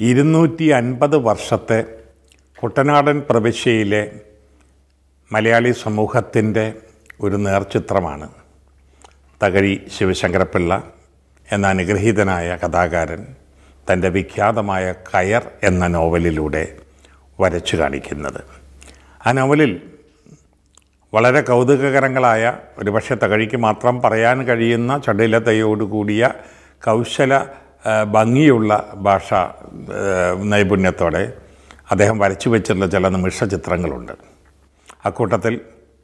ഇരുന്നൂറ്റി അൻപത് വർഷത്തെ കുട്ടനാടൻ പ്രവിശ്യയിലെ മലയാളി സമൂഹത്തിൻ്റെ ഒരു നേർചിത്രമാണ് തകഴി ശിവശങ്കരപ്പിള്ള എന്ന അനുഗ്രഹീതനായ കഥാകാരൻ തൻ്റെ വിഖ്യാതമായ കയർ എന്ന നോവലിലൂടെ വരച്ചു കാണിക്കുന്നത് ആ നോവലിൽ വളരെ കൗതുകകരങ്ങളായ ഒരുപക്ഷെ തകഴിക്ക് മാത്രം പറയാൻ കഴിയുന്ന ചടുലതയോടുകൂടിയ കൗശല ആ, ഭംഗിയുള്ള ഭാഷ ആ, നൈപുണ്യത്തോടെ അദ്ദേഹം വരച്ചു വെച്ചിട്ടുള്ള ചില നിമിഷ ചിത്രങ്ങളുണ്ട് അക്കൂട്ടത്തിൽ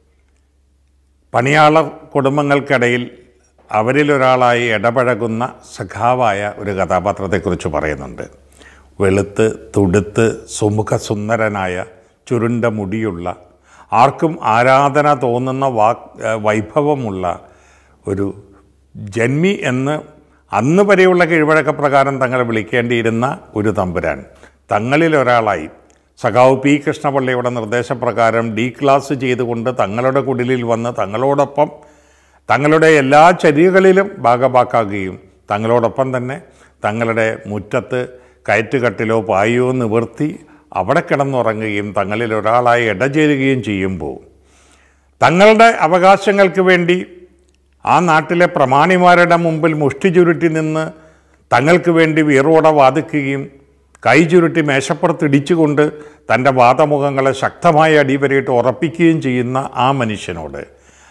പണിയാളർ കുടുംബങ്ങൾക്കിടയിൽ അവരിലൊരാളായി ഇടപഴകുന്ന സഖാവായ ഒരു കഥാപാത്രത്തെക്കുറിച്ച് പറയുന്നുണ്ട് വെളുത്ത് തുടുത്ത് സുമുഖ സുന്ദരനായ ചുരുണ്ട മുടിയുള്ള ആർക്കും ആരാധന തോന്നുന്ന വാക് വൈഭവമുള്ള ഒരു ജന്മി എന്ന് അന്ന് വരെയുള്ള കീഴ്വഴക്കപ്രകാരം തങ്ങളെ വിളിക്കേണ്ടിയിരുന്ന ഒരു തമ്പുരാൻ തങ്ങളിലൊരാളായി സഖാവ് പി കൃഷ്ണപള്ളിയുടെ നിർദ്ദേശപ്രകാരം ഡി ക്ലാസ് ചെയ്തുകൊണ്ട് തങ്ങളുടെ കുടിലിൽ വന്ന് തങ്ങളോടൊപ്പം തങ്ങളുടെ എല്ലാ ചര്യകളിലും ഭാഗഭാക്കാകുകയും തങ്ങളോടൊപ്പം തന്നെ തങ്ങളുടെ മുറ്റത്ത് കയറ്റുകട്ടിലോ പായോ നിവർത്തി അവിടെ കിടന്നുറങ്ങുകയും തങ്ങളിൽ ഒരാളായി ഇടചേരുകയും ചെയ്യുമ്പോൾ തങ്ങളുടെ അവകാശങ്ങൾക്ക് വേണ്ടി ആ നാട്ടിലെ പ്രമാണിമാരുടെ മുമ്പിൽ മുഷ്ടി ചുരുട്ടി നിന്ന് തങ്ങൾക്ക് വേണ്ടി വീറോടെ വാദിക്കുകയും കൈ ചുരുട്ടി മേശപ്പുറത്തിടിച്ചുകൊണ്ട് തൻ്റെ വാദമുഖങ്ങളെ ശക്തമായി അടിവരയിട്ട് ഉറപ്പിക്കുകയും ചെയ്യുന്ന ആ മനുഷ്യനോട്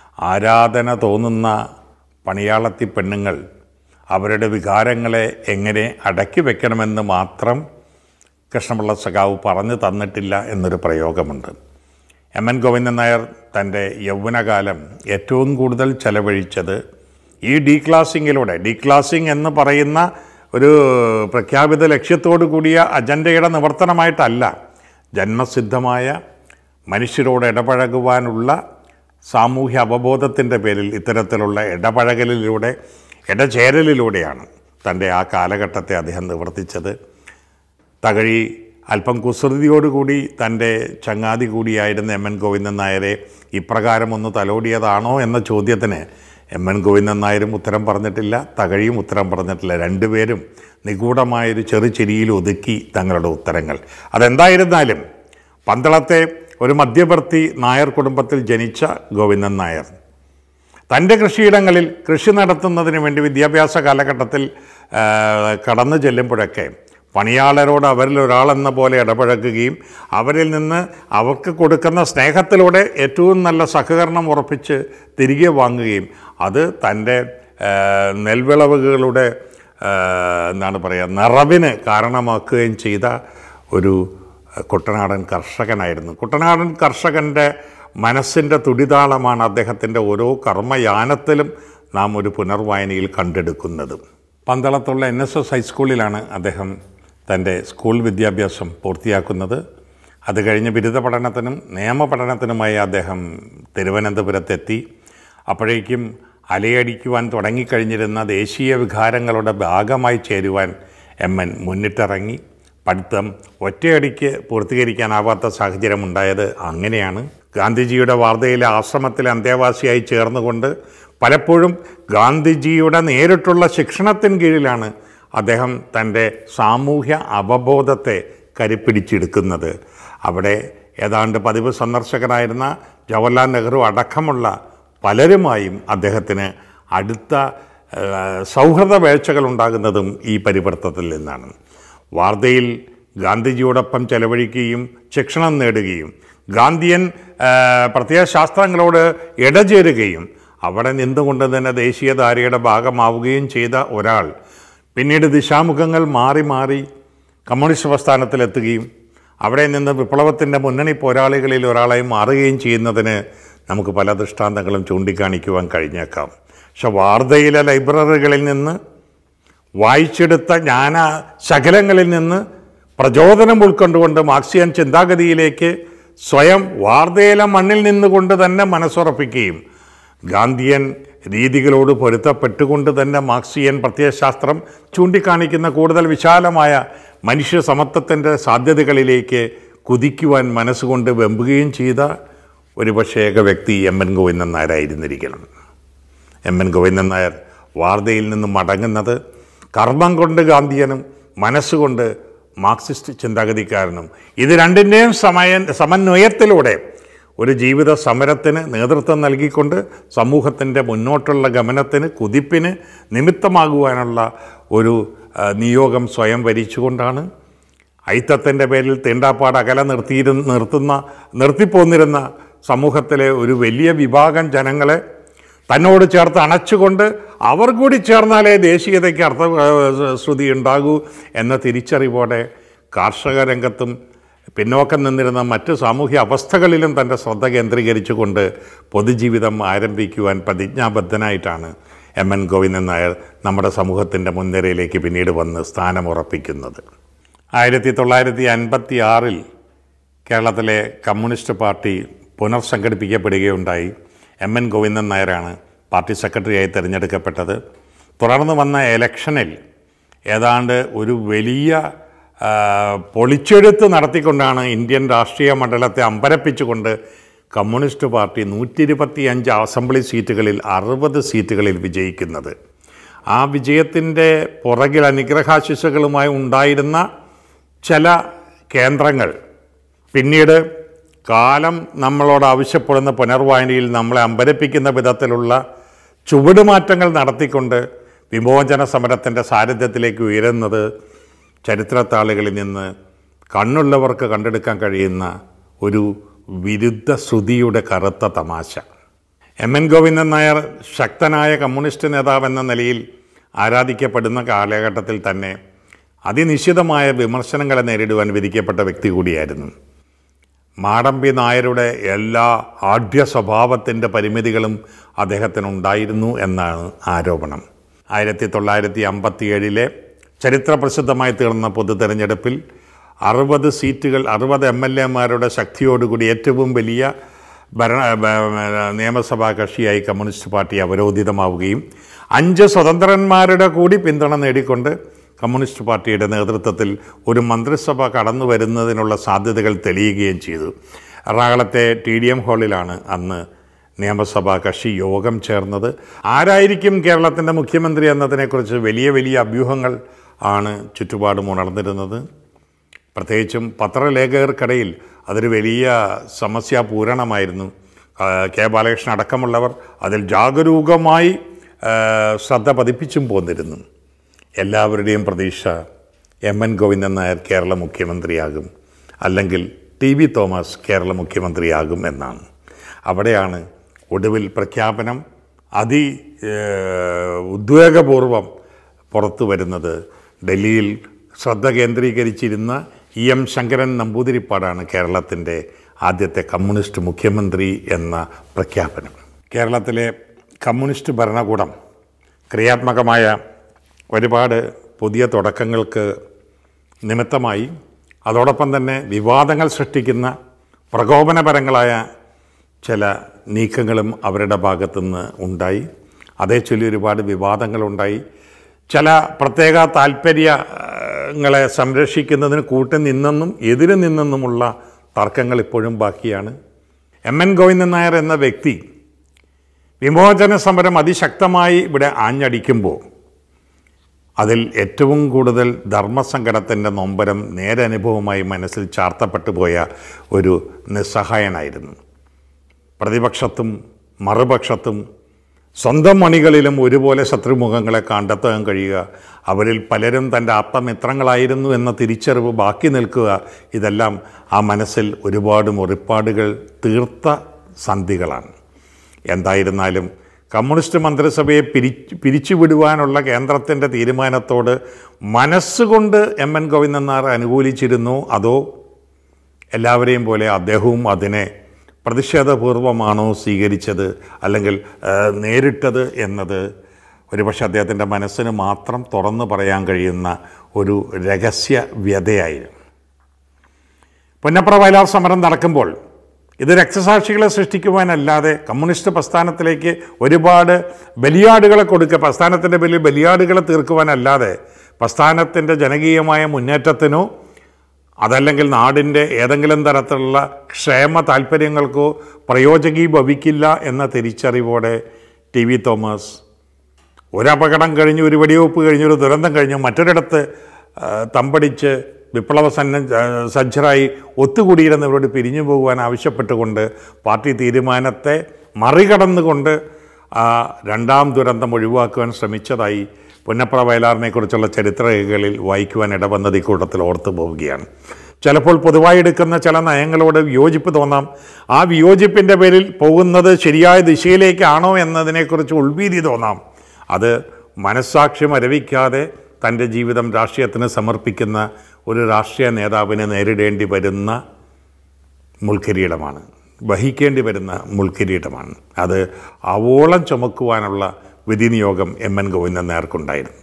ആരാധന തോന്നുന്ന പണിയാളത്തി പെണ്ണുങ്ങൾ അവരുടെ വികാരങ്ങളെ എങ്ങനെ അടക്കി വെക്കണമെന്ന് മാത്രം കൃഷ്ണപിള്ള സഖാവ് പറഞ്ഞു തന്നിട്ടില്ല എന്നൊരു പ്രയോഗമുണ്ട് എം എൻ ഗോവിന്ദൻ നായർ തൻ്റെ യൗവനകാലം ഏറ്റവും കൂടുതൽ ചെലവഴിച്ചത് ഈ ഡി ക്ലാസിങ്ങിലൂടെ ഡി ക്ലാസിംഗ് എന്ന് പറയുന്ന ഒരു പ്രഖ്യാപിത ലക്ഷ്യത്തോടു കൂടിയ അജണ്ടയുടെ നിവർത്തനമായിട്ടല്ല ജന്മസിദ്ധമായ മനുഷ്യരോട് ഇടപഴകുവാനുള്ള സാമൂഹ്യ അവബോധത്തിൻ്റെ പേരിൽ ഇത്തരത്തിലുള്ള ഇടപഴകലിലൂടെ ഇടചേരലിലൂടെയാണ് തൻ്റെ ആ കാലഘട്ടത്തെ അദ്ദേഹം നിവർത്തിച്ചത് തകഴി അല്പം കുസൃതിയോടുകൂടി തൻ്റെ ചങ്ങാതി കൂടിയായിരുന്ന എം എൻ ഗോവിന്ദൻ നായരെ ഇപ്രകാരം ഒന്ന് തലോടിയതാണോ എന്ന ചോദ്യത്തിന് എം എൻ ഗോവിന്ദൻ നായരും ഉത്തരം പറഞ്ഞിട്ടില്ല തകഴിയും ഉത്തരം പറഞ്ഞിട്ടില്ല രണ്ടുപേരും നിഗൂഢമായൊരു ചെറുചിരിയിൽ ഒതുക്കി തങ്ങളുടെ ഉത്തരങ്ങൾ അതെന്തായിരുന്നാലും പന്തളത്തെ ഒരു മധ്യവർത്തി നായർ കുടുംബത്തിൽ ജനിച്ച ഗോവിന്ദൻ നായർ തൻ്റെ കൃഷിയിടങ്ങളിൽ കൃഷി നടത്തുന്നതിന് വേണ്ടി വിദ്യാഭ്യാസ കാലഘട്ടത്തിൽ ആ, കടന്നു ചെല്ലുമ്പോഴൊക്കെ പണിയാളരോട് അവരിൽ ഒരാളെന്ന പോലെ ഇടപഴകുകയും അവരിൽ നിന്ന് അവർക്ക് കൊടുക്കുന്ന സ്നേഹത്തിലൂടെ ഏറ്റവും നല്ല സഹകരണം ഉറപ്പിച്ച് തിരികെ വാങ്ങുകയും അത് തൻ്റെ ആ, നെൽവിളവുകളുടെ ആ, എന്താണ് പറയുക നിറവിന് കാരണമാക്കുകയും ചെയ്ത ഒരു കുട്ടനാടൻ കർഷകനായിരുന്നു കുട്ടനാടൻ കർഷകൻ്റെ മനസ്സിൻ്റെ തുടിതാളമാണ് അദ്ദേഹത്തിൻ്റെ ഓരോ കർമ്മയാനത്തിലും നാം ഒരു പുനർവായനയിൽ കണ്ടെടുക്കുന്നത് പന്തളത്തുള്ള എൻ എസ് എസ് ഹൈസ്കൂളിലാണ് അദ്ദേഹം തൻ്റെ സ്കൂൾ വിദ്യാഭ്യാസം പൂർത്തിയാക്കുന്നത് അത് കഴിഞ്ഞ് ബിരുദ പഠനത്തിനും നിയമ പഠനത്തിനുമായി അദ്ദേഹം തിരുവനന്തപുരത്തെത്തി അപ്പോഴേക്കും അലയടിക്കുവാൻ തുടങ്ങിക്കഴിഞ്ഞിരുന്ന ദേശീയ വികാരങ്ങളുടെ ഭാഗമായി ചേരുവാൻ എം എൻ മുന്നിട്ടിറങ്ങി പഠിത്തം ഒറ്റയടിക്ക് പൂർത്തീകരിക്കാനാവാത്ത സാഹചര്യമുണ്ടായത് അങ്ങനെയാണ് ഗാന്ധിജിയുടെ വാർധയിലെ ആശ്രമത്തിലെ അന്തേവാസിയായി ചേർന്നുകൊണ്ട് പലപ്പോഴും ഗാന്ധിജിയുടെ നേരിട്ടുള്ള ശിക്ഷണത്തിന് കീഴിലാണ് അദ്ദേഹം തൻ്റെ സാമൂഹ്യ അവബോധത്തെ കരുപ്പിടിച്ചെടുക്കുന്നത് അവിടെ ഏതാണ്ട് പതിവ് സന്ദർശകനായിരുന്ന ജവഹർലാൽ നെഹ്റു അടക്കമുള്ള പലരുമായും അദ്ദേഹത്തിന് അടുത്ത ആ, സൗഹൃദ വേഴ്ചകൾ ഉണ്ടാകുന്നതും ഈ പരിവർത്തനത്തിൽ നിന്നാണ് വാർധയിൽ ഗാന്ധിജിയോടൊപ്പം ചെലവഴിക്കുകയും ശിക്ഷണം നേടുകയും ഗാന്ധിയൻ ആ, പ്രത്യയശാസ്ത്രങ്ങളോട് ഇടചേരുകയും അവിടെ നിന്നുകൊണ്ട് തന്നെ ദേശീയധാരയുടെ ഭാഗമാവുകയും ചെയ്ത ഒരാൾ പിന്നീട് ദിശാമുഖങ്ങൾ മാറി മാറി കമ്മ്യൂണിസ്റ്റ് പ്രസ്ഥാനത്തിലെത്തുകയും അവിടെ നിന്ന് വിപ്ലവത്തിൻ്റെ മുന്നണി പോരാളികളിൽ ഒരാളായി മാറുകയും ചെയ്യുന്നതിന് നമുക്ക് പല ദൃഷ്ടാന്തങ്ങളും ചൂണ്ടിക്കാണിക്കുവാൻ കഴിഞ്ഞേക്കാം പക്ഷെ വാർധയിലെ ലൈബ്രറികളിൽ നിന്ന് വായിച്ചെടുത്ത ജ്ഞാന ശകലങ്ങളിൽ നിന്ന് പ്രചോദനം ഉൾക്കൊണ്ടുകൊണ്ട് മാർക്സിയൻ ചിന്താഗതിയിലേക്ക് സ്വയം വാർധയിലെ മണ്ണിൽ നിന്നുകൊണ്ട് തന്നെ മനസ്സുറപ്പിക്കുകയും ഗാന്ധിയൻ രീതികളോട് പൊരുത്തപ്പെട്ടുകൊണ്ട് തന്നെ മാർക്സിയൻ പ്രത്യയശാസ്ത്രം ചൂണ്ടിക്കാണിക്കുന്ന കൂടുതൽ വിശാലമായ മനുഷ്യ സമത്വത്തിൻ്റെ സാധ്യതകളിലേക്ക് കുതിക്കുവാൻ മനസ്സുകൊണ്ട് വെമ്പുകയും ചെയ്ത ഒരു പക്ഷേ ഏക വ്യക്തി എം എൻ ഗോവിന്ദൻ നായരായിരുന്നിരിക്കണം എം എൻ ഗോവിന്ദൻ നായർ വാർധയിൽ നിന്ന് മടങ്ങുന്നത് കർമ്മം കൊണ്ട് ഗാന്ധിയനും മനസ്സുകൊണ്ട് മാർക്സിസ്റ്റ് ചിന്താഗതിക്കാരനും ഇത് രണ്ടിൻ്റെയും സമയ സമന്വയത്തിലൂടെ ഒരു ജീവിത സമരത്തിന് നേതൃത്വം നൽകിക്കൊണ്ട് സമൂഹത്തിൻ്റെ മുന്നോട്ടുള്ള ഗമനത്തിന് കുതിപ്പിന് നിമിത്തമാകുവാനുള്ള ഒരു ആ, നിയോഗം സ്വയം വരിച്ചുകൊണ്ടാണ് ഐത്തത്തിൻ്റെ പേരിൽ തീണ്ടാപ്പാട് അകല നിർത്തിയിരു നിർത്തുന്ന നിർത്തിപ്പോന്നിരുന്ന സമൂഹത്തിലെ ഒരു വലിയ വിഭാഗം ജനങ്ങളെ തന്നോട് ചേർത്ത് അണച്ചുകൊണ്ട് അവർ കൂടി ചേർന്നാലേ ദേശീയതയ്ക്ക് അർത്ഥ ഏഹ്, ശ്രുതി ഉണ്ടാകൂ എന്ന തിരിച്ചറിവോടെ കാർഷിക രംഗത്തും പിന്നോക്കം നിന്നിരുന്ന മറ്റ് സാമൂഹ്യ അവസ്ഥകളിലും തൻ്റെ ശ്രദ്ധ കേന്ദ്രീകരിച്ചുകൊണ്ട് പൊതുജീവിതം ആരംഭിക്കുവാൻ പ്രതിജ്ഞാബദ്ധനായിട്ടാണ് എം എൻ ഗോവിന്ദൻ നായർ നമ്മുടെ സമൂഹത്തിൻ്റെ മുൻനിരയിലേക്ക് പിന്നീട് വന്ന് സ്ഥാനമുറപ്പിക്കുന്നത് ആയിരത്തി തൊള്ളായിരത്തി അൻപത്തി ആറിൽ കേരളത്തിലെ കമ്മ്യൂണിസ്റ്റ് പാർട്ടി പുനർസംഘടിപ്പിക്കപ്പെടുകയുണ്ടായി എം എൻ ഗോവിന്ദൻ നായരാണ് പാർട്ടി സെക്രട്ടറിയായി തിരഞ്ഞെടുക്കപ്പെട്ടത് തുടർന്ന് വന്ന ഇലക്ഷനിൽ ഏതാണ്ട് ഒരു വലിയ ആ, പൊളിച്ചെഴുത്ത് നടത്തിക്കൊണ്ടാണ് ഇന്ത്യൻ രാഷ്ട്രീയ മണ്ഡലത്തെ അമ്പരപ്പിച്ചുകൊണ്ട് കമ്മ്യൂണിസ്റ്റ് പാർട്ടി നൂറ്റി ഇരുപത്തി അഞ്ച് അസംബ്ലി സീറ്റുകളിൽ അറുപത് സീറ്റുകളിൽ വിജയിക്കുന്നത് ആ വിജയത്തിൻ്റെ പുറകിൽ അനുഗ്രഹാശിസുകളുമായി ഉണ്ടായിരുന്ന ചില കേന്ദ്രങ്ങൾ പിന്നീട് കാലം നമ്മളോട് ആവശ്യപ്പെടുന്ന പുനർവായനയിൽ നമ്മളെ അമ്പരപ്പിക്കുന്ന വിധത്തിലുള്ള ചുവടുമാറ്റങ്ങൾ നടത്തിക്കൊണ്ട് വിമോചന സമരത്തിൻ്റെ സാന്നിധ്യത്തിലേക്ക് ഉയരുന്നത് ചരിത്രത്താളുകളിൽ നിന്ന് കണ്ണുള്ളവർക്ക് കണ്ടെടുക്കാൻ കഴിയുന്ന ഒരു വിരുദ്ധ ശ്രുതിയുടെ കറുത്ത തമാശ എം എൻ ഗോവിന്ദൻ നായർ ശക്തനായ കമ്മ്യൂണിസ്റ്റ് നേതാവെന്ന നിലയിൽ ആരാധിക്കപ്പെടുന്ന കാലഘട്ടത്തിൽ തന്നെ അതിനിശ്ചിതമായ വിമർശനങ്ങളെ നേരിടുവാൻ വിധിക്കപ്പെട്ട വ്യക്തി കൂടിയായിരുന്നു മാടമ്പി നായരുടെ എല്ലാ ആഢ്യ സ്വഭാവത്തിൻ്റെ പരിമിതികളും അദ്ദേഹത്തിനുണ്ടായിരുന്നു എന്നാണ് ആരോപണം ആയിരത്തി തൊള്ളായിരത്തി അമ്പത്തിയേഴിലെ ചരിത്രപ്രസിദ്ധമായി തീർന്ന പൊതു തെരഞ്ഞെടുപ്പിൽ അറുപത് സീറ്റുകൾ അറുപത് എം എൽ എമാരുടെ ശക്തിയോടുകൂടി ഏറ്റവും വലിയ ഭരണ ബ- നിയമസഭാ കക്ഷിയായി കമ്മ്യൂണിസ്റ്റ് പാർട്ടി അവരോധിതമാവുകയും അഞ്ച് സ്വതന്ത്രന്മാരുടെ കൂടി പിന്തുണ നേടിക്കൊണ്ട് കമ്മ്യൂണിസ്റ്റ് പാർട്ടിയുടെ നേതൃത്വത്തിൽ ഒരു മന്ത്രിസഭ കടന്നു വരുന്നതിനുള്ള സാധ്യതകൾ തെളിയുകയും ചെയ്തു എറണാകുളത്തെ ടി ഡി എം ഹാളിലാണ് അന്ന് നിയമസഭാ കക്ഷി യോഗം ചേർന്നത് ആരായിരിക്കും കേരളത്തിൻ്റെ മുഖ്യമന്ത്രി എന്നതിനെക്കുറിച്ച് വലിയ വലിയ അഭ്യൂഹങ്ങൾ ആണ് ചുറ്റുപാടും ഉണർന്നിരുന്നത് പ്രത്യേകിച്ചും പത്രലേഖകർക്കിടയിൽ അതൊരു വലിയ സമസ്യാപൂരണമായിരുന്നു ആ, കെ ബാലകൃഷ്ണൻ അടക്കമുള്ളവർ അതിൽ ജാഗരൂകമായി ആ, ശ്രദ്ധ പതിപ്പിച്ചും പോന്നിരുന്നു എല്ലാവരുടെയും പ്രതീക്ഷ എം എൻ ഗോവിന്ദൻ നായർ കേരള മുഖ്യമന്ത്രിയാകും അല്ലെങ്കിൽ ടി വി തോമസ് കേരള മുഖ്യമന്ത്രിയാകും എന്നാണ് അവിടെയാണ് ഒടുവിൽ പ്രഖ്യാപനം അതി ഏഹ്, ഉദ്വേഗപൂർവം പുറത്തു വരുന്നത് ഡൽഹിയിൽ ശ്രദ്ധ കേന്ദ്രീകരിച്ചിരുന്ന ഇ എം ശങ്കരൻ നമ്പൂതിരിപ്പാടാണ് കേരളത്തിൻ്റെ ആദ്യത്തെ കമ്മ്യൂണിസ്റ്റ് മുഖ്യമന്ത്രി എന്ന പ്രഖ്യാപനം കേരളത്തിലെ കമ്മ്യൂണിസ്റ്റ് ഭരണകൂടം ക്രിയാത്മകമായ ഒരുപാട് പുതിയ തുടക്കങ്ങൾക്ക് നിമിത്തമായി അതോടൊപ്പം തന്നെ വിവാദങ്ങൾ സൃഷ്ടിക്കുന്ന പ്രകോപനപരങ്ങളായ ചില നീക്കങ്ങളും അവരുടെ ഭാഗത്തുനിന്ന് ഉണ്ടായി അതേ ചൊല്ലി ഒരുപാട് വിവാദങ്ങളുണ്ടായി ചില പ്രത്യേക താല്പര്യങ്ങളെ സംരക്ഷിക്കുന്നതിന് കൂട്ടി നിന്നെന്നും എതിര് നിന്നെന്നുമുള്ള തർക്കങ്ങൾ ഇപ്പോഴും ബാക്കിയാണ് എം എൻ ഗോവിന്ദൻ നായർ എന്ന വ്യക്തി വിമോചന സമരം അതിശക്തമായി ഇവിടെ ആഞ്ഞടിക്കുമ്പോൾ അതിൽ ഏറ്റവും കൂടുതൽ ധർമ്മസങ്കടത്തിൻ്റെ നൊമ്പരം നേരനുഭവമായി മനസ്സിൽ ചാർത്തപ്പെട്ടു പോയ ഒരു നിസ്സഹായനായിരുന്നു പ്രതിപക്ഷത്തും മറുപക്ഷത്തും സ്വന്തം മണികളിലും ഒരുപോലെ ശത്രുമുഖങ്ങളെ കണ്ടെത്താൻ കഴിയുക അവരിൽ പലരും തൻ്റെ ആപ്തമിത്രങ്ങളായിരുന്നു എന്ന തിരിച്ചറിവ് ബാക്കി നിൽക്കുക ഇതെല്ലാം ആ മനസ്സിൽ ഒരുപാട് മുറിപ്പാടുകൾ തീർത്ത സന്ധികളാണ് എന്തായിരുന്നാലും കമ്മ്യൂണിസ്റ്റ് മന്ത്രിസഭയെ പിരിച്ച് പിരിച്ചുവിടുവാനുള്ള കേന്ദ്രത്തിൻ്റെ തീരുമാനത്തോട് മനസ്സുകൊണ്ട് എം എൻ ഗോവിന്ദൻ നായർ അനുകൂലിച്ചിരുന്നു അതോ എല്ലാവരെയും പോലെ അദ്ദേഹവും അതിനെ പ്രതിഷേധപൂർവമാണോ സ്വീകരിച്ചത് അല്ലെങ്കിൽ ആ, നേരിട്ടത് എന്നത് ഒരുപക്ഷെ അദ്ദേഹത്തിൻ്റെ മനസ്സിന് മാത്രം തുറന്നു പറയാൻ കഴിയുന്ന ഒരു രഹസ്യ വ്യതയായിരുന്നു പുന്നപ്ര വയലാർ സമരം നടക്കുമ്പോൾ ഇത് രക്തസാക്ഷികളെ സൃഷ്ടിക്കുവാനല്ലാതെ കമ്മ്യൂണിസ്റ്റ് പ്രസ്ഥാനത്തിലേക്ക് ഒരുപാട് ബലിയാടുകളെ കൊടുക്കുക പ്രസ്ഥാനത്തിൻ്റെ പേരിൽ ബലിയാടുകളെ തീർക്കുവാനല്ലാതെ പ്രസ്ഥാനത്തിൻ്റെ ജനകീയമായ മുന്നേറ്റത്തിനോ അതല്ലെങ്കിൽ നാടിൻ്റെ ഏതെങ്കിലും തരത്തിലുള്ള ക്ഷേമ താല്പര്യങ്ങൾക്കോ പ്രയോജകീഭവിക്കില്ല എന്ന തിരിച്ചറിവോടെ ടി വി തോമസ് ഒരപകടം കഴിഞ്ഞ് ഒരു വെടിവെപ്പ് കഴിഞ്ഞ് ഒരു ദുരന്തം കഴിഞ്ഞ് മറ്റൊരിടത്ത് ആ, തമ്പടിച്ച് വിപ്ലവ സന്ന സജ്ജരായി ഒത്തുകൂടിയിരുന്നവരോട് പിരിഞ്ഞു പോകുവാൻ ആവശ്യപ്പെട്ടുകൊണ്ട് പാർട്ടി തീരുമാനത്തെ മറികടന്നുകൊണ്ട് ആ രണ്ടാം ദുരന്തം ഒഴിവാക്കുവാൻ ശ്രമിച്ചതായി പുന്നപ്ര വയലാറിനെക്കുറിച്ചുള്ള ചരിത്രരേഖകളിൽ വായിക്കുവാൻ ഇടവന്നത് ഇക്കൂട്ടത്തിൽ ഓർത്തു പോവുകയാണ് ചിലപ്പോൾ പൊതുവായി എടുക്കുന്ന ചില നയങ്ങളോട് വിയോജിപ്പ് തോന്നാം ആ വിയോജിപ്പിൻ്റെ പേരിൽ പോകുന്നത് ശരിയായ ദിശയിലേക്കാണോ എന്നതിനെക്കുറിച്ച് ഉൾവീതി തോന്നാം അത് മനസ്സാക്ഷി മരവിക്കാതെ തൻ്റെ ജീവിതം രാഷ്ട്രീയത്തിന് സമർപ്പിക്കുന്ന ഒരു രാഷ്ട്രീയ നേതാവിനെ നേരിടേണ്ടി വരുന്ന മുൾക്കിരീടമാണ് വഹിക്കേണ്ടി വരുന്ന മുൾക്കിരീടമാണ് അത് അവോളം ചുമക്കുവാനുള്ള വിധിനിയോഗം എം എൻ ഗോവിന്ദൻ നായർക്കുണ്ടായിരുന്നു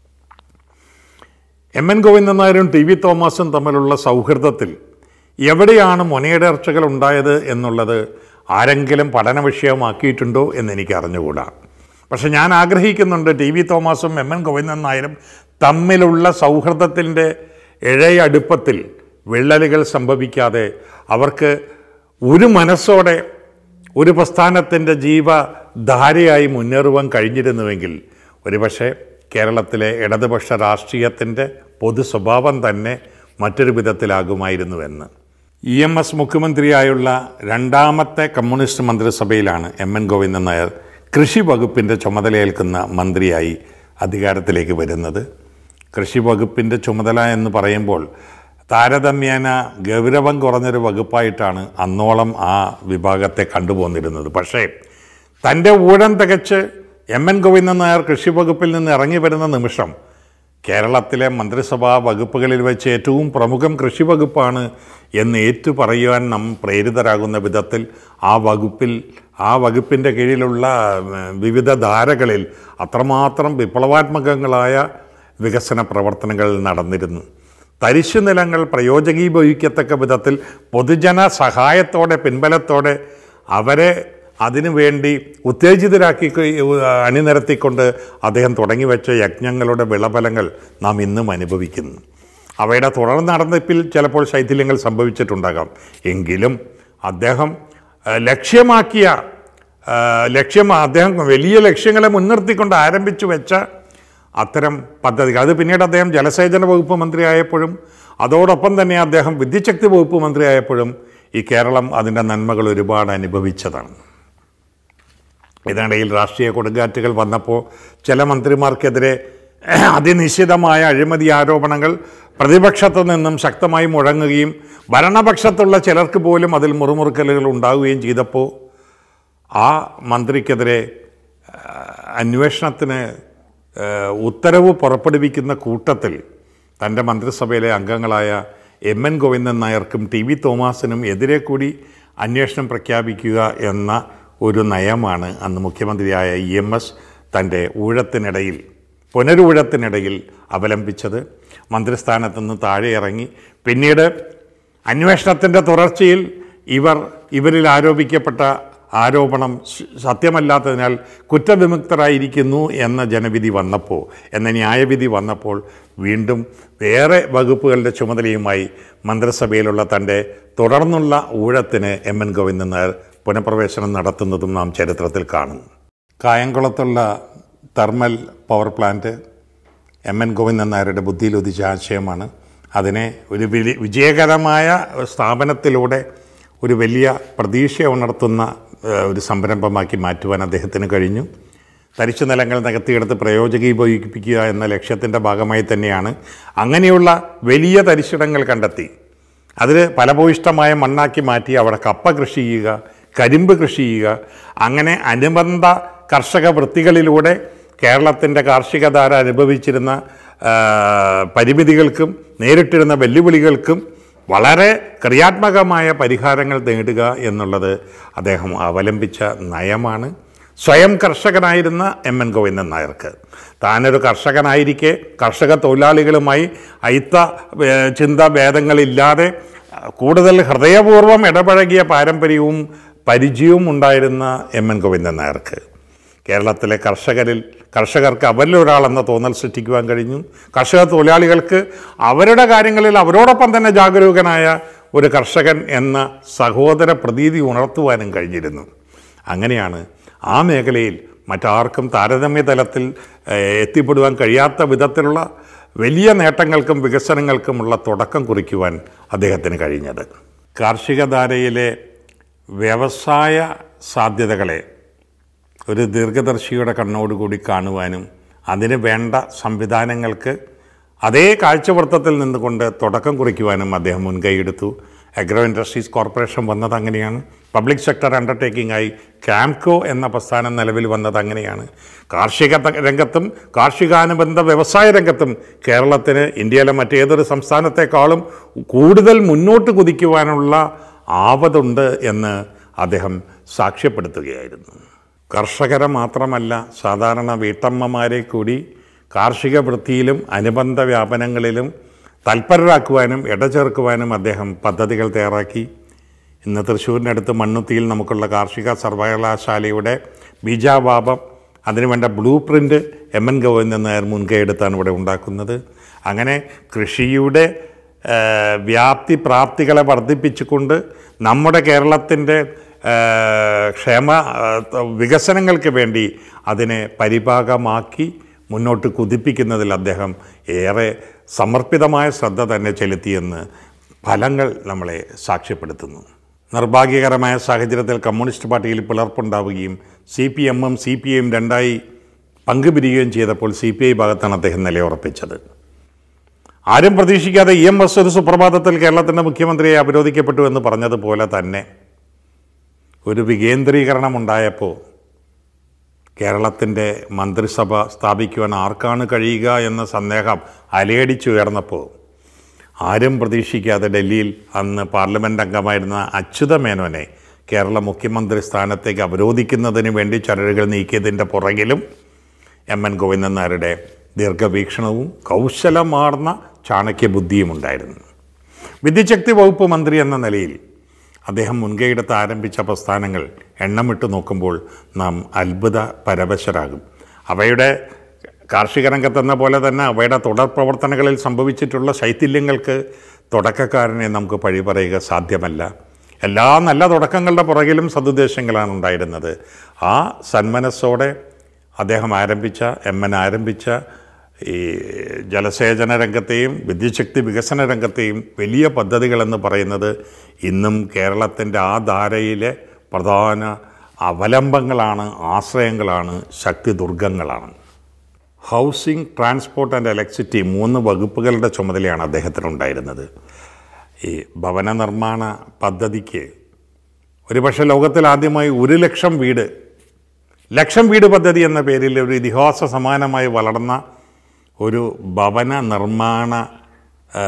എം എൻ ഗോവിന്ദൻ നായരും ടി വി തോമസും തമ്മിലുള്ള സൗഹൃദത്തിൽ എവിടെയാണ് മുനയിടർച്ചകൾ ഉണ്ടായത് എന്നുള്ളത് ആരെങ്കിലും പഠന വിഷയമാക്കിയിട്ടുണ്ടോ എന്ന് എനിക്ക് അറിഞ്ഞുകൂടാ പക്ഷെ ഞാൻ ആഗ്രഹിക്കുന്നുണ്ട് ടി വി തോമസും എം എൻ ഗോവിന്ദൻ നായരും തമ്മിലുള്ള സൗഹൃദത്തിൻ്റെ ഇഴയടുപ്പത്തിൽ വിള്ളലുകൾ സംഭവിക്കാതെ അവർക്ക് ഒരു മനസ്സോടെ ഒരു പ്രസ്ഥാനത്തിൻ്റെ ജീവധാരയായി മുന്നേറുവാൻ കഴിഞ്ഞിരുന്നുവെങ്കിൽ ഒരുപക്ഷെ കേരളത്തിലെ ഇടതുപക്ഷ രാഷ്ട്രീയത്തിൻ്റെ പൊതു സ്വഭാവം തന്നെ മറ്റൊരു വിധത്തിലാകുമായിരുന്നുവെന്ന് ഇ എം എസ് മുഖ്യമന്ത്രിയായുള്ള രണ്ടാമത്തെ കമ്മ്യൂണിസ്റ്റ് മന്ത്രിസഭയിലാണ് എം എൻ ഗോവിന്ദൻ നായർ കൃഷി വകുപ്പിൻ്റെ ചുമതലയേൽക്കുന്ന മന്ത്രിയായി അധികാരത്തിലേക്ക് വരുന്നത് കൃഷി വകുപ്പിൻ്റെ ചുമതല എന്ന് പറയുമ്പോൾ താരതമ്യേന ഗൗരവം കുറഞ്ഞൊരു വകുപ്പായിട്ടാണ് അന്നോളം ആ വിഭാഗത്തെ കണ്ടുപോന്നിരുന്നത് പക്ഷേ തൻ്റെ ഊഴം തികച്ച് എം എൻ ഗോവിന്ദൻ നായർ കൃഷി വകുപ്പിൽ നിന്ന് ഇറങ്ങി വരുന്ന നിമിഷം കേരളത്തിലെ മന്ത്രിസഭാ വകുപ്പുകളിൽ വെച്ച് ഏറ്റവും പ്രമുഖം കൃഷി വകുപ്പാണ് എന്ന് ഏറ്റു പറയുവാൻ നാം പ്രേരിതരാകുന്ന വിധത്തിൽ ആ വകുപ്പിൽ ആ വകുപ്പിൻ്റെ കീഴിലുള്ള ഉം, വിവിധ ധാരകളിൽ അത്രമാത്രം വിപ്ലവാത്മകങ്ങളായ വികസന പ്രവർത്തനങ്ങൾ നടന്നിരുന്നു തരിശു നിലങ്ങൾ പ്രയോജകീഭവിക്കത്തക്ക വിധത്തിൽ പൊതുജന സഹായത്തോടെ പിൻബലത്തോടെ അവരെ അതിനുവേണ്ടി ഉത്തേജിതരാക്കി അണിനിരത്തിക്കൊണ്ട് അദ്ദേഹം തുടങ്ങിവെച്ച യജ്ഞങ്ങളുടെ വിളഫലങ്ങൾ നാം ഇന്നും അനുഭവിക്കുന്നു അവയുടെ തുടർ നടന്നിപ്പിൽ ചിലപ്പോൾ ശൈഥില്യങ്ങൾ സംഭവിച്ചിട്ടുണ്ടാകാം എങ്കിലും അദ്ദേഹം ഏഹ്, ലക്ഷ്യമാക്കിയ ഏഹ്, ലക്ഷ്യം അദ്ദേഹം വലിയ ലക്ഷ്യങ്ങളെ മുൻനിർത്തിക്കൊണ്ട് ആരംഭിച്ചു വെച്ച അത്തരം പദ്ധതികൾ അത് പിന്നീട് അദ്ദേഹം ജലസേചന വകുപ്പ് മന്ത്രിയായപ്പോഴും അതോടൊപ്പം തന്നെ അദ്ദേഹം വിദ്യുച്ഛക്തി വകുപ്പ് മന്ത്രിയായപ്പോഴും ഈ കേരളം അതിൻ്റെ നന്മകൾ ഒരുപാട് അനുഭവിച്ചതാണ് ഇതിനിടയിൽ രാഷ്ട്രീയ കൊടുങ്കാറ്റുകൾ വന്നപ്പോൾ ചില മന്ത്രിമാർക്കെതിരെ അതിനിശ്ചിതമായ അഴിമതി ആരോപണങ്ങൾ പ്രതിപക്ഷത്തു നിന്നും ശക്തമായി മുഴങ്ങുകയും ഭരണപക്ഷത്തുള്ള ചിലർക്ക് പോലും അതിൽ മുറുമുറുക്കലുകൾ ഉണ്ടാവുകയും ചെയ്തപ്പോൾ ആ മന്ത്രിക്കെതിരെ ആ, അന്വേഷണത്തിന് ആ, ഉത്തരവ് പുറപ്പെടുവിക്കുന്ന കൂട്ടത്തിൽ തൻ്റെ മന്ത്രിസഭയിലെ അംഗങ്ങളായ എം എൻ ഗോവിന്ദൻ നായർക്കും ടി വി തോമസിനും എതിരെ കൂടി അന്വേഷണം പ്രഖ്യാപിക്കുക എന്ന ഒരു നയമാണ് അന്ന് മുഖ്യമന്ത്രിയായ ഇ എം എസ് തൻ്റെ ഊഴത്തിനിടയിൽ പുനരൂഴത്തിനിടയിൽ അവലംബിച്ചത് മന്ത്രിസ്ഥാനത്ത് നിന്ന് താഴെ ഇറങ്ങി പിന്നീട് അന്വേഷണത്തിൻ്റെ തുടർച്ചയിൽ ഇവർ ഇവരിൽ ആരോപിക്കപ്പെട്ട ആരോപണം സ- സത്യമല്ലാത്തതിനാൽ കുറ്റവിമുക്തരായിരിക്കുന്നു എന്ന ജനവിധി വന്നപ്പോൾ എന്ന ന്യായവിധി വന്നപ്പോൾ വീണ്ടും വേറെ വകുപ്പുകളുടെ ചുമതലയുമായി മന്ത്രിസഭയിലുള്ള തൻ്റെ തുടർന്നുള്ള ഊഴത്തിന് എം എൻ ഗോവിന്ദൻ നായർ പുനഃപ്രവേശനം നടത്തുന്നതും നാം ചരിത്രത്തിൽ കാണുന്നു കായംകുളത്തുള്ള thermal power plant M N Govindan നായരുടെ ബുദ്ധിയിൽ ഉദിച്ച ആശയമാണ് അതിനെ ഒരു വിലി വിജയകരമായ സ്ഥാപനത്തിലൂടെ ഒരു വലിയ പ്രതീക്ഷ ഉണർത്തുന്ന ഏഹ്, ഒരു സംരംഭമാക്കി മാറ്റുവാൻ അദ്ദേഹത്തിന് കഴിഞ്ഞു തരിശു നിലങ്ങൾ നികത്തിയെടുത്ത് പ്രയോജകീഭവിപ്പിക്കുക എന്ന ലക്ഷ്യത്തിൻ്റെ ഭാഗമായി തന്നെയാണ് അങ്ങനെയുള്ള വലിയ തരിശിടങ്ങൾ കണ്ടെത്തി അതിൽ ഫലഭൂയിഷ്ടമായ മണ്ണാക്കി മാറ്റി അവിടെ കപ്പ കൃഷി ചെയ്യുക കരിമ്പ് കൃഷി ചെയ്യുക അങ്ങനെ അനുബന്ധ കർഷക വൃത്തികളിലൂടെ കേരളത്തിൻ്റെ കാർഷികധാര അനുഭവിച്ചിരുന്ന ആ, പരിമിതികൾക്കും നേരിട്ടിരുന്ന വെല്ലുവിളികൾക്കും വളരെ ക്രിയാത്മകമായ പരിഹാരങ്ങൾ നേടുക എന്നുള്ളത് അദ്ദേഹം അവലംബിച്ച നയമാണ് സ്വയം കർഷകനായിരുന്ന എം എൻ ഗോവിന്ദൻ നായർക്ക് താനൊരു കർഷകനായിരിക്കെ കർഷക തൊഴിലാളികളുമായി അയിത്ത ഏഹ്, ചിന്താഭേദങ്ങളില്ലാതെ കൂടുതൽ ഹൃദയപൂർവ്വം ഇടപഴകിയ പാരമ്പര്യവും പരിചയവും ഉണ്ടായിരുന്ന എം എൻ ഗോവിന്ദൻ നായർക്ക് കേരളത്തിലെ കർഷകരിൽ കർഷകർക്ക് അവരിലൊരാളെന്ന തോന്നൽ സൃഷ്ടിക്കുവാൻ കഴിഞ്ഞു കർഷക തൊഴിലാളികൾക്ക് അവരുടെ കാര്യങ്ങളിൽ അവരോടൊപ്പം തന്നെ ജാഗരൂകനായ ഒരു കർഷകൻ എന്ന സഹോദര പ്രതീതി ഉണർത്തുവാനും കഴിഞ്ഞിരുന്നു അങ്ങനെയാണ് ആ മേഖലയിൽ മറ്റാർക്കും താരതമ്യ തലത്തിൽ ഏഹ്, എത്തിപ്പെടുവാൻ കഴിയാത്ത വിധത്തിലുള്ള വലിയ നേട്ടങ്ങൾക്കും വികസനങ്ങൾക്കുമുള്ള തുടക്കം കുറിക്കുവാൻ അദ്ദേഹത്തിന് കഴിഞ്ഞത് കാർഷിക ധാരയിലെ വ്യവസായ സാധ്യതകളെ ഒരു ദീർഘദർശിയുടെ കണ്ണോടുകൂടി കാണുവാനും അതിന് വേണ്ട സംവിധാനങ്ങൾക്ക് അതേ കാഴ്ചവൃത്തത്തിൽ നിന്നുകൊണ്ട് തുടക്കം കുറിക്കുവാനും അദ്ദേഹം മുൻകൈയെടുത്തു അഗ്രോ ഇൻഡസ്ട്രീസ് കോർപ്പറേഷൻ വന്നത് അങ്ങനെയാണ് പബ്ലിക് സെക്ടർ അണ്ടർടേക്കിംഗ് ആയി ക്യാംകോ എന്ന പ്രസ്ഥാനം നിലവിൽ വന്നത് അങ്ങനെയാണ് കാർഷിക ത- രംഗത്തും കാർഷികാനുബന്ധ വ്യവസായ രംഗത്തും കേരളത്തിന് ഇന്ത്യയിലെ മറ്റേതൊരു സംസ്ഥാനത്തെക്കാളും കൂടുതൽ മുന്നോട്ട് കുതിക്കുവാനുള്ള ആവതുണ്ട് എന്ന് അദ്ദേഹം സാക്ഷ്യപ്പെടുത്തുകയായിരുന്നു കർഷകരെ മാത്രമല്ല സാധാരണ വീട്ടമ്മമാരെ കൂടി കാർഷിക വൃത്തിയിലും അനുബന്ധ വ്യാപനങ്ങളിലും തൽപരരാക്കുവാനും ഇടചേർക്കുവാനും അദ്ദേഹം പദ്ധതികൾ തയ്യാറാക്കി ഇന്ന് തൃശ്ശൂരിനടുത്ത് മണ്ണുത്തിയിൽ നമുക്കുള്ള കാർഷിക സർവകലാശാലയുടെ ബീജാവാപം അതിനുവേണ്ട ബ്ലൂ പ്രിൻ്റ് എം എൻ ഗോവിന്ദൻ നായർ മുൻകൈ എടുത്താണ് ഇവിടെ ഉണ്ടാക്കുന്നത് അങ്ങനെ കൃഷിയുടെ ആ, വ്യാപ്തി പ്രാപ്തികളെ വർദ്ധിപ്പിച്ചുകൊണ്ട് നമ്മുടെ കേരളത്തിൻ്റെ ആ, ക്ഷേമ ആ, ത- വികസനങ്ങൾക്ക് വേണ്ടി അതിനെ പരിഭാഗമാക്കി മുന്നോട്ട് കുതിപ്പിക്കുന്നതിൽ അദ്ദേഹം ഏറെ സമർപ്പിതമായ ശ്രദ്ധ തന്നെ ചെലുത്തിയെന്ന് ഫലങ്ങൾ നമ്മളെ സാക്ഷ്യപ്പെടുത്തുന്നു നിർഭാഗ്യകരമായ സാഹചര്യത്തിൽ കമ്മ്യൂണിസ്റ്റ് പാർട്ടിയിൽ പിളർപ്പുണ്ടാവുകയും സി പി എമ്മും സി പി ഐയും രണ്ടായി പങ്കുപിരിയുകയും ചെയ്തപ്പോൾ സി പി ഐ ഭാഗത്താണ് അദ്ദേഹം നിലയുറപ്പിച്ചത് ആരും പ്രതീക്ഷിക്കാതെ ഇ എം എസ് ഒരു സുപ്രഭാതത്തിൽ കേരളത്തിൻ്റെ മുഖ്യമന്ത്രിയെ അപരോധിക്കപ്പെട്ടു എന്ന് പറഞ്ഞതുപോലെ തന്നെ ഒരു വികേന്ദ്രീകരണം ഉണ്ടായപ്പോൾ കേരളത്തിൻ്റെ മന്ത്രിസഭ സ്ഥാപിക്കുവാൻ ആർക്കാണ് കഴിയുക എന്ന സന്ദേഹം അലയടിച്ചുയർന്നപ്പോൾ ആരും പ്രതീക്ഷിക്കാതെ ഡൽഹിയിൽ അന്ന് പാർലമെൻറ്റ് അംഗമായിരുന്ന അച്യുത മേനോനെ കേരള മുഖ്യമന്ത്രി സ്ഥാനത്തേക്ക് അവരോധിക്കുന്നതിന് വേണ്ടി ചരടുകൾ നീക്കിയതിൻ്റെ പുറകിലും എം എൻ ഗോവിന്ദൻ നായരുടെ ദീർഘവീക്ഷണവും കൗശലമാർന്ന ചാണക്യബുദ്ധിയും ഉണ്ടായിരുന്നു വിദ്യുച്ഛക്തി വകുപ്പ് മന്ത്രി എന്ന നിലയിൽ അദ്ദേഹം മുൻകൈയെടുത്ത് ആരംഭിച്ച പ്രസ്ഥാനങ്ങൾ എണ്ണമിട്ട് നോക്കുമ്പോൾ നാം അത്ഭുത പരവശരാകും അവയുടെ കാർഷിക രംഗത്തെന്ന പോലെ തന്നെ അവയുടെ തുടർ പ്രവർത്തനങ്ങളിൽ സംഭവിച്ചിട്ടുള്ള ശൈഥില്യങ്ങൾക്ക് തുടക്കക്കാരനെ നമുക്ക് പഴി പറയുക സാധ്യമല്ല എല്ലാ നല്ല തുടക്കങ്ങളുടെ പുറകിലും സതുദ്ദേശങ്ങളാണ് ഉണ്ടായിരുന്നത് ആ സന്മനസ്സോടെ അദ്ദേഹം ആരംഭിച്ച എം എൻ ആരംഭിച്ച ഈ ജലസേചന രംഗത്തെയും വിദ്യുച്ഛക്തി വികസന രംഗത്തെയും വലിയ പദ്ധതികളെന്ന് പറയുന്നത് ഇന്നും കേരളത്തിൻ്റെ ആ ധാരയിലെ പ്രധാന അവലംബങ്ങളാണ് ആശ്രയങ്ങളാണ് ശക്തി ദുർഗങ്ങളാണ് ഹൗസിംഗ് ട്രാൻസ്പോർട്ട് ആൻഡ് ഇലക്ട്രിസിറ്റി മൂന്ന് വകുപ്പുകളുടെ ചുമതലയാണ് അദ്ദേഹത്തിനുണ്ടായിരുന്നത് ഈ ഭവന നിർമ്മാണ പദ്ധതിക്ക് ഒരുപക്ഷെ ലോകത്തിൽ ആദ്യമായി ഒരു ലക്ഷം വീട് ലക്ഷം വീട് പദ്ധതി എന്ന പേരിൽ ഒരു ഇതിഹാസ സമാനമായി വളർന്ന ഒരു ഭവന നിർമ്മാണ ആ,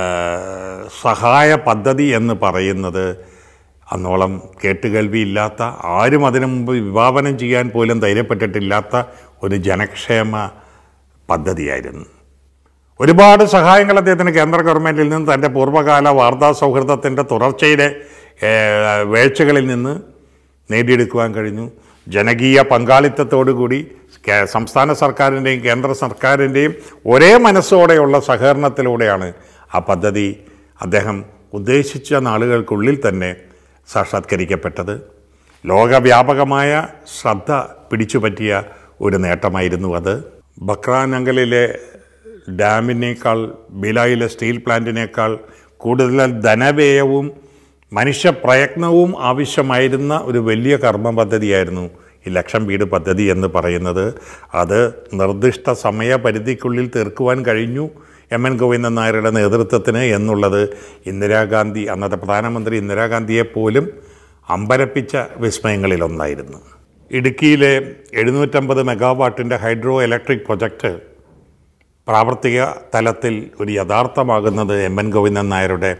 സഹായ പദ്ധതി എന്ന് പറയുന്നത് അന്നോളം കേട്ടുകേൾവിയില്ലാത്ത ആരും അതിനു മുമ്പ് വിഭാവനം ചെയ്യാൻ പോലും ധൈര്യപ്പെട്ടിട്ടില്ലാത്ത ഒരു ജനക്ഷേമ പദ്ധതിയായിരുന്നു ഒരുപാട് സഹായങ്ങൾ അദ്ദേഹത്തിന് കേന്ദ്ര ഗവൺമെൻറ്റിൽ നിന്ന് തൻ്റെ പൂർവ്വകാല വാർത്താ സൗഹൃദത്തിൻ്റെ തുടർച്ചയിലെ ഏഹ്, വീഴ്ചകളിൽ നിന്ന് നേടിയെടുക്കുവാൻ കഴിഞ്ഞു ജനകീയ പങ്കാളിത്തത്തോടുകൂടി കേ- സംസ്ഥാന സർക്കാരിൻ്റെയും കേന്ദ്ര സർക്കാരിൻ്റെയും ഒരേ മനസ്സോടെയുള്ള സഹകരണത്തിലൂടെയാണ് ആ പദ്ധതി അദ്ദേഹം ഉദ്ദേശിച്ച നാളുകൾക്കുള്ളിൽ തന്നെ സാക്ഷാത്കരിക്കപ്പെട്ടത് ലോകവ്യാപകമായ ശ്രദ്ധ പിടിച്ചുപറ്റിയ ഒരു നേട്ടമായിരുന്നു അത് ബക്രാനങ്കലിലെ ഡാമിനേക്കാൾ ബിലായിലെ സ്റ്റീൽ പ്ലാന്റിനേക്കാൾ കൂടുതൽ ധനവ്യയവും മനുഷ്യപ്രയത്നവും ആവശ്യമായിരുന്ന ഒരു വലിയ കർമ്മ പദ്ധതിയായിരുന്നു ഈ ലക്ഷം വീട് പദ്ധതി എന്ന് പറയുന്നത് അത് നിർദ്ദിഷ്ട സമയപരിധിക്കുള്ളിൽ തീർക്കുവാൻ കഴിഞ്ഞു എം എൻ ഗോവിന്ദൻ നായരുടെ നേതൃത്വത്തിന് എന്നുള്ളത് ഇന്ദിരാഗാന്ധി അന്നത്തെ പ്രധാനമന്ത്രി ഇന്ദിരാഗാന്ധിയെ പോലും അമ്പരപ്പിച്ച വിസ്മയങ്ങളിലൊന്നായിരുന്നു ഇടുക്കിയിലെ എഴുന്നൂറ്റമ്പത് മെഗാവാട്ടിൻ്റെ ഹൈഡ്രോ ഇലക്ട്രിക് പ്രൊജക്റ്റ് പ്രാവർത്തിക തലത്തിൽ ഒരു യഥാർത്ഥമാകുന്നത് എം എൻ ഗോവിന്ദൻ നായരുടെ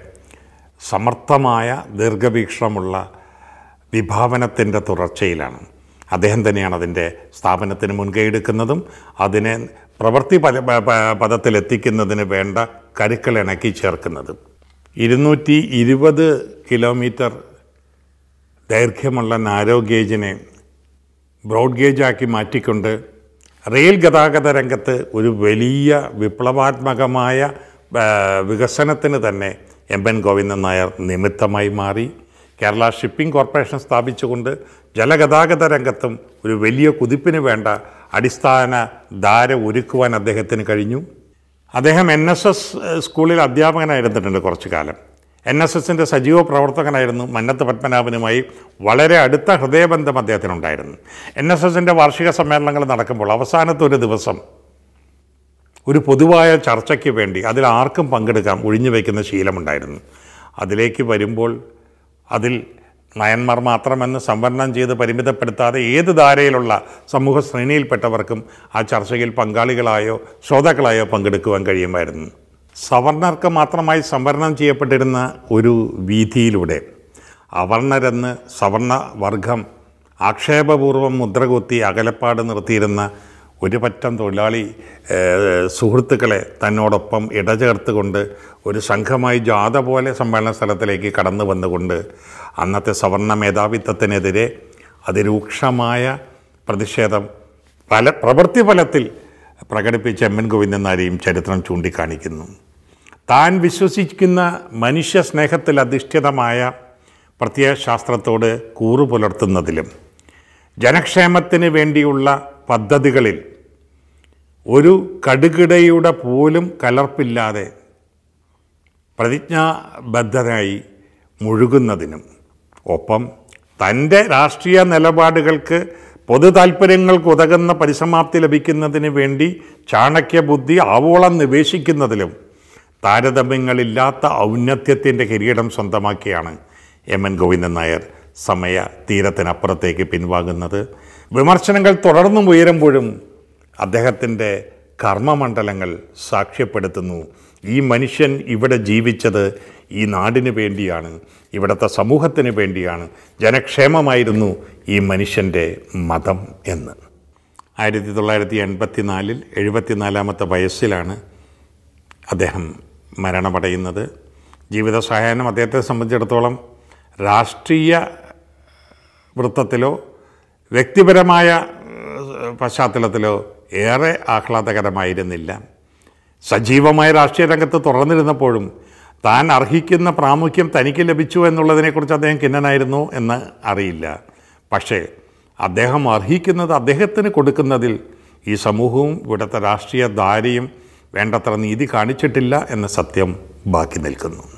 സമർത്ഥമായ ദീർഘവീക്ഷണമുള്ള വിഭാവനത്തിൻ്റെ തുടർച്ചയിലാണ് അദ്ദേഹം തന്നെയാണ് അതിൻ്റെ സ്ഥാപനത്തിന് മുൻകൈയെടുക്കുന്നതും അതിനെ പ്രവൃത്തി പല പ- പ- പദത്തിലെത്തിക്കുന്നതിന് വേണ്ട കരുക്കൾ ഇണക്കി ചേർക്കുന്നതും ഇരുന്നൂറ്റി ഇരുപത് കിലോമീറ്റർ ദൈർഘ്യമുള്ള നാരോ ഗേജിനെ ബ്രോഡ് ഗേജാക്കി മാറ്റിക്കൊണ്ട് റെയിൽ ഗതാഗത രംഗത്ത് ഒരു വലിയ വിപ്ലവാത്മകമായ ആ, വികസനത്തിന് തന്നെ എം എൻ ഗോവിന്ദൻ നായർ നിമിത്തമായി മാറി കേരള ഷിപ്പിംഗ് കോർപ്പറേഷൻ സ്ഥാപിച്ചുകൊണ്ട് ജലഗതാഗത രംഗത്തും ഒരു വലിയ കുതിപ്പിന് വേണ്ട അടിസ്ഥാന ധാര ഒരുക്കുവാൻ അദ്ദേഹത്തിന് കഴിഞ്ഞു അദ്ദേഹം എൻ എസ് എസ് സ്കൂളിൽ അധ്യാപകനായിരുന്നിട്ടുണ്ട് കുറച്ചു കാലം എൻ എസ് എസിൻ്റെ സജീവ പ്രവർത്തകനായിരുന്നു മന്നത്ത് പത്മനാഭനുമായി വളരെ അടുത്ത ഹൃദയബന്ധം അദ്ദേഹത്തിനുണ്ടായിരുന്നു എൻ എസ് എസിൻ്റെ വാർഷിക സമ്മേളനങ്ങൾ നടക്കുമ്പോൾ അവസാനത്തെ ഒരു ദിവസം ഒരു പൊതുവായ ചർച്ചയ്ക്ക് വേണ്ടി അതിൽ ആർക്കും പങ്കെടുക്കാം ഒഴിഞ്ഞു വയ്ക്കുന്ന ശീലമുണ്ടായിരുന്നു അതിലേക്ക് വരുമ്പോൾ അതിൽ നയന്മാർ മാത്രമെന്ന് സംവരണം ചെയ്ത് പരിമിതപ്പെടുത്താതെ ഏത് ധാരയിലുള്ള സമൂഹ ശ്രേണിയിൽപ്പെട്ടവർക്കും ആ ചർച്ചയിൽ പങ്കാളികളായോ ശ്രോതാക്കളായോ പങ്കെടുക്കുവാൻ കഴിയുമായിരുന്നു സവർണർക്ക് മാത്രമായി സംവരണം ചെയ്യപ്പെട്ടിരുന്ന ഒരു വീതിയിലൂടെ അവർണരെന്ന് സവർണ വർഗം ആക്ഷേപപൂർവം മുദ്രകുത്തി അകലപ്പാട് നിർത്തിയിരുന്ന ഒരു പറ്റം തൊഴിലാളി ഏഹ്, സുഹൃത്തുക്കളെ തന്നോടൊപ്പം ഇടചേർത്തുകൊണ്ട് ഒരു സംഘമായി ജാഥ പോലെ സമ്മേളന സ്ഥലത്തിലേക്ക് കടന്നു വന്നുകൊണ്ട് അന്നത്തെ സവർണ മേധാവിത്വത്തിനെതിരെ അതിരൂക്ഷമായ പ്രതിഷേധം പല പ്രവൃത്തി ഫലത്തിൽ പ്രകടിപ്പിച്ച എം എൻ ഗോവിന്ദൻ നായരെയും ചരിത്രം ചൂണ്ടിക്കാണിക്കുന്നു താൻ വിശ്വസിക്കുന്ന മനുഷ്യ സ്നേഹത്തിൽ അധിഷ്ഠിതമായ പ്രത്യയശാസ്ത്രത്തോട് കൂറു പുലർത്തുന്നതിലും ജനക്ഷേമത്തിന് വേണ്ടിയുള്ള പദ്ധതികളിൽ ഒരു കടുകിടയുടെ പോലും കലർപ്പില്ലാതെ പ്രതിജ്ഞാബദ്ധരായി മുഴുകുന്നതിനും ഒപ്പം തൻ്റെ രാഷ്ട്രീയ നിലപാടുകൾക്ക് പൊതു താൽപ്പര്യങ്ങൾക്ക് ഉതകുന്ന പരിസമാപ്തി ലഭിക്കുന്നതിന് വേണ്ടി ചാണക്യബുദ്ധി ആവോളം നിവേശിക്കുന്നതിലും താരതമ്യങ്ങളില്ലാത്ത ഔന്നത്യത്തിൻ്റെ കിരീടം സ്വന്തമാക്കിയാണ് എം എൻ ഗോവിന്ദൻ നായർ സമയ തീരത്തിനപ്പുറത്തേക്ക് പിൻവാങ്ങുന്നത് വിമർശനങ്ങൾ തുടർന്നും ഉയരുമ്പോഴും അദ്ദേഹത്തിൻ്റെ കർമ്മമണ്ഡലങ്ങൾ സാക്ഷ്യപ്പെടുത്തുന്നു ഈ മനുഷ്യൻ ഇവിടെ ജീവിച്ചത് ഈ നാടിന് വേണ്ടിയാണ് ഇവിടുത്തെ സമൂഹത്തിന് വേണ്ടിയാണ് ജനക്ഷേമമായിരുന്നു ഈ മനുഷ്യൻ്റെ മതം എന്ന് ആയിരത്തി തൊള്ളായിരത്തി എൺപത്തി നാലിൽ എഴുപത്തിനാലാമത്തെ വയസ്സിലാണ് അദ്ദേഹം മരണമടയുന്നത് ജീവിത സഹായനം അദ്ദേഹത്തെ സംബന്ധിച്ചിടത്തോളം രാഷ്ട്രീയ വൃത്തത്തിലോ വ്യക്തിപരമായ ഏഹ്, പശ്ചാത്തലത്തിലോ ഏറെ ആഹ്ലാദകരമായിരുന്നില്ല സജീവമായ രാഷ്ട്രീയ രംഗത്ത് തുറന്നിരുന്നപ്പോഴും താൻ അർഹിക്കുന്ന പ്രാമുഖ്യം തനിക്ക് ലഭിച്ചു എന്നുള്ളതിനെക്കുറിച്ച് അദ്ദേഹം കിന്നനായിരുന്നു എന്ന് അറിയില്ല പക്ഷേ അദ്ദേഹം അർഹിക്കുന്നത് അദ്ദേഹത്തിന് കൊടുക്കുന്നതിൽ ഈ സമൂഹവും ഇവിടുത്തെ രാഷ്ട്രീയ ധാരയും വേണ്ടത്ര നീതി കാണിച്ചിട്ടില്ല എന്ന സത്യം ബാക്കി നിൽക്കുന്നു